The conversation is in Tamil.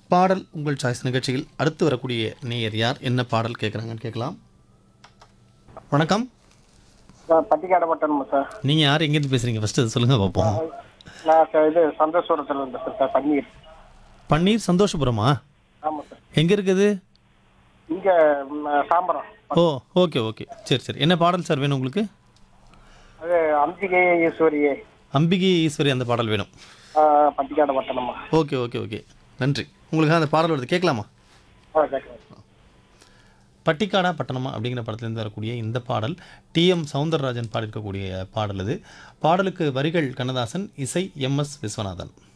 பாடல் உங்கள் சாய்ஸ் நிகழ்ச்சியில் அடுத்து வரக்கூடிய நேயர் யார் என்ன பாடல் கேட்குறாங்கன்னு கேட்கலாம் வணக்கம் சார் பட்டிக்காடு பட்டணுமா சார் நீங்கள் யார் எங்கேருந்து பேசுகிறீங்க ஃபஸ்ட்டு அது சொல்லுங்கள் பார்ப்போம் நான் சார் இது சந்தோஷத்தில் இருந்தேன் சார் சார் பன்னீர் பன்னீர் சந்தோஷபுரமா ஆமாம் சார் எங்கே இருக்குது இங்கே சாம்பரம் ஓ ஓகே ஓகே சரி சரி என்ன பாடல் சார் வேணும் உங்களுக்கு அது அம்பிகை ஈஸ்வரியே அம்பிகை ஈஸ்வரி அந்த பாடல் வேணும் ஆ, Pattikada Pattanama okay okay okay நன்றி உங்களுக்கு அந்த பாடல் வருது கேட்கலாமா ஆ கேட்குறேன் பட்டிக்காடா பட்டணமா அப்படிங்கிற படத்துலேருந்து வரக்கூடிய இந்த பாடல் டிஎம் சவுந்தரராஜன் பாடியிருக்கக்கூடிய பாடல் இது பாடலுக்கு வரிகள் கண்ணதாசன் இசை எம் எஸ் விஸ்வநாதன்